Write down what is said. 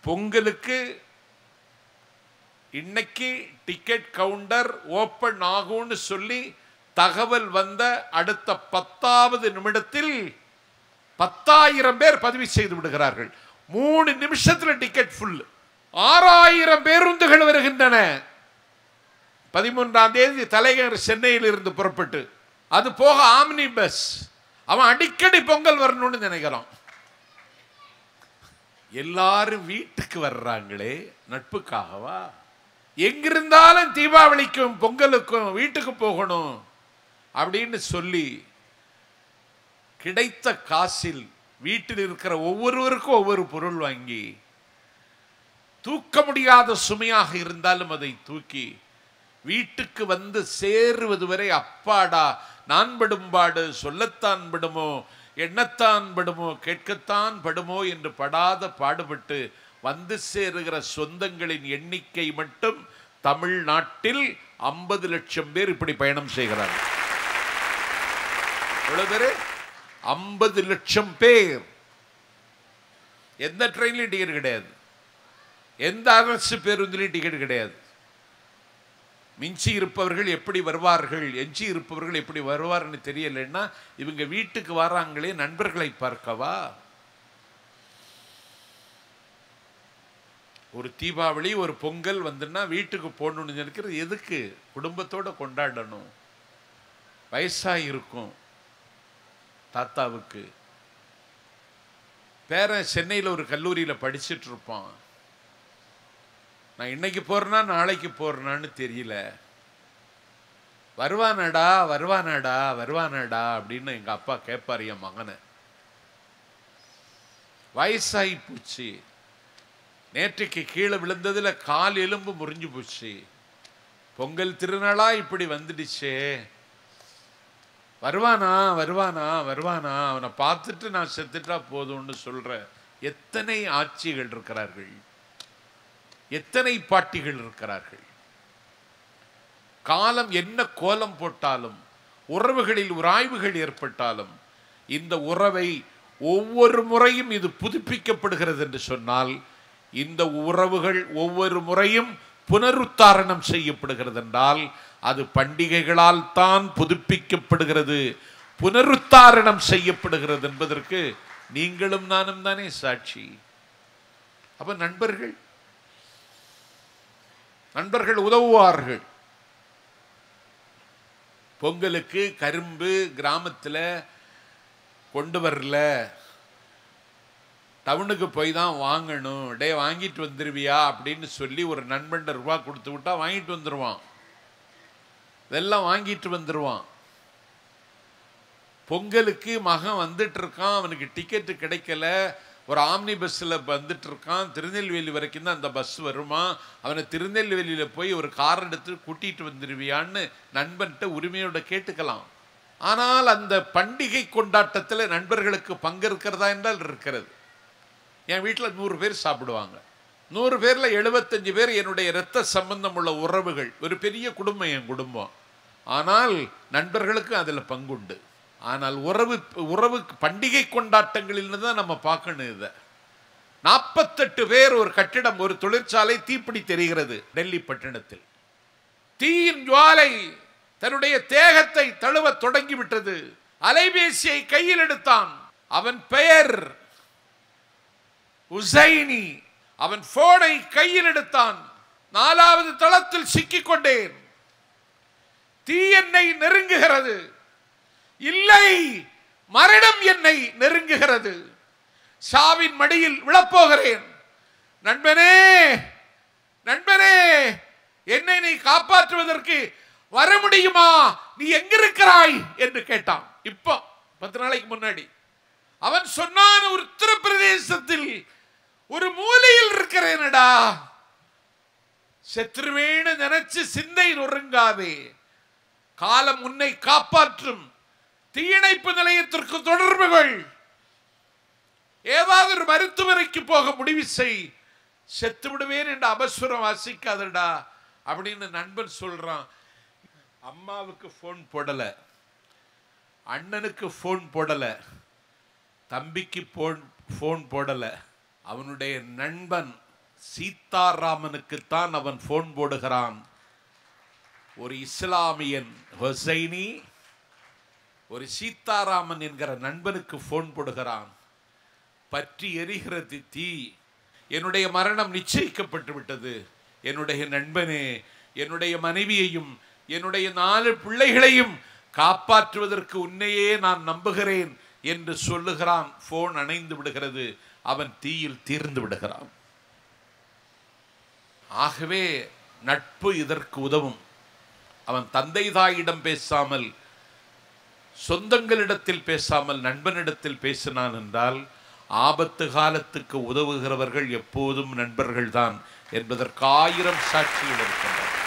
பொங்கலுக்கு இன்னைக்கு ticket counter open ஆகும்னு சொல்லி தகவல் வந்த அடுத்த பத்தாவது நிமிடத்தில் பத்தாயிரம் பேர் பதிவு செய்து விடுகிறார்கள் மூணு நிமிஷத்துல டிக்கெட் ஃபுல் ஆறாயிரம் பேருந்துகள் வருகின்றன பதிமூன்றாம் தேதி தலைநகர் சென்னையில் இருந்து புறப்பட்டு அது போக ஆம்னி பஸ் அவன் அடிக்கடி பொங்கல் வரணும்னு நினைக்கிறான் எல்லாரும் வீட்டுக்கு வர்றாங்களே நட்புக்காகவா எங்கிருந்தாலும் தீபாவளிக்கும் பொங்கலுக்கும் வீட்டுக்கு போகணும் அப்படின்னு சொல்லி கிடைத்த காசில் வீட்டில் இருக்கிற ஒவ்வொருவருக்கும் ஒவ்வொரு பொருள் வாங்கி தூக்க முடியாத சுமையாக இருந்தாலும் அதை தூக்கி வீட்டுக்கு வந்து சேருவது வரை அப்பாடா நான் படும்பாடு சொல்லத்தான் படுமோ எண்ணத்தான் படுமோ கேட்கத்தான் படுமோ என்று படாத பாடுபட்டு வந்து சேருகிற சொந்தங்களின் எண்ணிக்கை மட்டும் தமிழ்நாட்டில் ஐம்பது லட்சம் பேர் இப்படி பயணம் செய்கிறார்கள் எவ்வளவு பேரு ஐம்பது லட்சம் பேர் எந்த ட்ரெயின்லையும் டிக்கெட் கிடையாது எந்த அரசு பேருந்திலையும் டிக்கெட் கிடையாது மிஞ்சி இருப்பவர்கள் எப்படி வருவார்கள் எஞ்சி இருப்பவர்கள் எப்படி வருவார்னு தெரியலன்னா இவங்க வீட்டுக்கு வராங்களே நண்பர்களை பார்க்கவா ஒரு தீபாவளி ஒரு பொங்கல் வந்துன்னா வீட்டுக்கு போகணும்னு நினைக்கிறது எதுக்கு குடும்பத்தோட கொண்டாடணும் வயசாக இருக்கும் தாத்தாவுக்கு பேரன் சென்னையில் ஒரு கல்லூரியில் படிச்சுட்டு இருப்பான் நான் இன்னைக்கு போறேனா நாளைக்கு போறேனான்னு தெரியல வருவானடா வருவானடா வருவானடா அப்படின்னு எங்க அப்பா கேட்பார் என் மகனை வயசாகி போச்சு நேற்றைக்கு கீழே விழுந்ததுல கால் எலும்பு முறிஞ்சு போச்சு பொங்கல் திருநாளா இப்படி வந்துடுச்சே வருவானா வருவானா வருவானா அவனை பார்த்துட்டு நான் செத்துட்டா போதும்னு சொல்ற எத்தனை ஆட்சிகள் இருக்கிறார்கள் எத்தனை பாட்டிகள் இருக்கிறார்கள் காலம் என்ன கோலம் போட்டாலும் உறவுகளில் உராய்வுகள் ஏற்பட்டாலும் இந்த உறவை ஒவ்வொரு முறையும் இது புதுப்பிக்கப்படுகிறது என்று சொன்னால் இந்த உறவுகள் ஒவ்வொரு முறையும் புனருத்தாரணம் செய்யப்படுகிறது என்றால் அது பண்டிகைகளால் தான் புதுப்பிக்கப்படுகிறது புனருத்தாரணம் செய்யப்படுகிறது என்பதற்கு நீங்களும் நானும் தானே சாட்சி அப்ப நண்பர்கள் நண்பர்கள் உதவுவார்கள் பொங்கலுக்கு கரும்பு கிராமத்தில் கொண்டு வரல டவுனுக்கு போய் தான் வாங்கணும் டே வாங்கிட்டு வந்துருவியா அப்படின்னு சொல்லி ஒரு நண்பன் ரூபா கொடுத்து விட்டா வாங்கிட்டு வந்துடுவான் இதெல்லாம் வாங்கிட்டு வந்துடுவான் பொங்கலுக்கு மகன் வந்துட்டு இருக்கான் அவனுக்கு டிக்கெட்டு கிடைக்கல ஒரு ஆம்னி பஸ்ஸில் வந்துட்டு இருக்கான் திருநெல்வேலி வரைக்கும் தான் அந்த பஸ் வருமா அவனை திருநெல்வேலியில் போய் ஒரு கார் எடுத்து கூட்டிகிட்டு வந்துடுவியான்னு நண்பன்கிட்ட உரிமையோட கேட்டுக்கலாம் ஆனால் அந்த பண்டிகை கொண்டாட்டத்தில் நண்பர்களுக்கு பங்கு இருக்கிறதா என்றால் இருக்கிறது என் வீட்டில் நூறு பேர் சாப்பிடுவாங்க நூறு பேரில் எழுபத்தஞ்சு பேர் என்னுடைய இரத்த சம்பந்தம் உள்ள உறவுகள் ஒரு பெரிய குடும்பம் என் குடும்பம் ஆனால் நண்பர்களுக்கு அதில் பங்குண்டு ஆனால் உறவு உறவு பண்டிகை கொண்டாட்டங்களில் தான் நம்ம பார்க்கணும் இதை நாற்பத்தெட்டு பேர் ஒரு கட்டிடம் ஒரு தொழிற்சாலை தீப்பிடி தெரிகிறது டெல்லி பட்டணத்தில் தீயின் ஜுவாலை தன்னுடைய தேகத்தை தழுவ தொடங்கிவிட்டது அலைபேசியை கையில் எடுத்தான் அவன் பெயர் உசைனி அவன் போனை கையில் எடுத்தான் நாலாவது தளத்தில் சிக்கிக் கொண்டேன் தீ என்னை நெருங்குகிறது இல்லை மரணம் என்னை நெருங்குகிறது சாவின் மடியில் விழப்போகிறேன் நண்பனே நண்பனே என்னை நீ காப்பாற்றுவதற்கு வர முடியுமா நீ எங்கிருக்கிறாய் என்று கேட்டான் இப்போ பத்து நாளைக்கு முன்னாடி அவன் சொன்னான் ஒரு உத்தரப்பிரதேசத்தில் ஒரு மூலையில் இருக்கிறேனடா செத்துருவேன்னு நினைச்சு சிந்தை நொறுங்காதே காலம் உன்னை காப்பாற்றும் தீயணைப்பு நிலையத்திற்கு தொடர்புகள் ஏதாவது ஒரு மருத்துவரைக்கு போக முடிவு செய் செத்து விடுவேன் என்று அபஸ்வரம் வாசிக்காதடா அப்படின்னு நண்பன் சொல்றான் அம்மாவுக்கு ஃபோன் போடல அண்ணனுக்கு ஃபோன் போடல தம்பிக்கு போன் ஃபோன் போடல அவனுடைய நண்பன் சீதாராமனுக்குத்தான் அவன் ஃபோன் போடுகிறான் ஒரு இஸ்லாமியன் ஹொசைனி ஒரு சீதாராமன் என்கிற நண்பனுக்கு ஃபோன் போடுகிறான் பற்றி எரிகிறது தீ என்னுடைய மரணம் நிச்சயிக்கப்பட்டு விட்டது என்னுடைய நண்பனே என்னுடைய மனைவியையும் என்னுடைய நாலு பிள்ளைகளையும் காப்பாற்றுவதற்கு உன்னையே நான் நம்புகிறேன் என்று சொல்லுகிறான் போன் அணைந்து விடுகிறது அவன் தீயில் தீர்ந்து விடுகிறான் ஆகவே நட்பு இதற்கு உதவும் அவன் தந்தை தாயிடம் பேசாமல் சொந்தங்களிடத்தில் பேசாமல் நண்பனிடத்தில் பேசினான் என்றால் ஆபத்து காலத்துக்கு உதவுகிறவர்கள் எப்போதும் நண்பர்கள்தான் என்பதற்கு ஆயிரம் சாட்சிகள் இருக்கின்றன